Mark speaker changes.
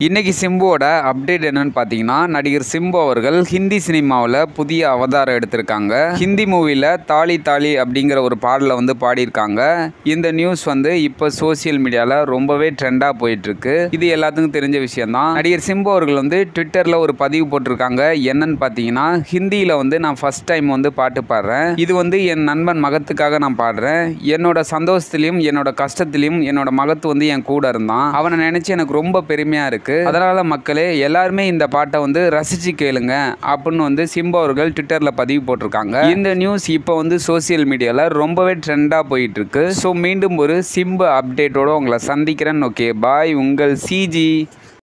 Speaker 1: இன்னைக்கு சிம்புவோட அப்டேட் என்னன்னு பார்த்தீங்கன்னா நடிகர் சிம்பு அவர்கள் ஹிந்தி சினிமாவில் புதிய அவதாரம் எடுத்திருக்காங்க ஹிந்தி மூவியில் தாலி தாலி அப்படிங்கிற ஒரு பாடலை வந்து பாடியிருக்காங்க இந்த நியூஸ் வந்து இப்போ சோசியல் மீடியாவில் ரொம்பவே ட்ரெண்டாக போயிட்டு இருக்கு இது எல்லாத்துக்கும் தெரிஞ்ச விஷயம் தான் நடிகர் சிம்பு அவர்கள் வந்து ட்விட்டரில் ஒரு பதிவு போட்டிருக்காங்க என்னன்னு பார்த்தீங்கன்னா ஹிந்தியில் வந்து நான் ஃபர்ஸ்ட் டைம் வந்து பாட்டு பாடுறேன் இது வந்து என் நண்பன் மகத்துக்காக நான் பாடுறேன் என்னோட சந்தோஷத்துலையும் என்னோட கஷ்டத்துலையும் என்னோட மகத்து வந்து என் கூட இருந்தான் அவனை நினைச்சு எனக்கு ரொம்ப பெருமையா இருக்கு அதனால மக்களே எல்லாருமே இந்த பாட்டை வந்து ரசிச்சு கேளுங்க அப்படின்னு வந்து சிம்பு அவர்கள் ட்விட்டர்ல பதிவு போட்டிருக்காங்க இந்த நியூஸ் இப்போ வந்து சோசியல் மீடியால ரொம்பவே ட்ரெண்டா போயிட்டு இருக்கு ஸோ மீண்டும் ஒரு சிம்பு அப்டேட்டோட உங்களை சந்திக்கிறேன் ஓகே பாய் உங்கள் சிஜி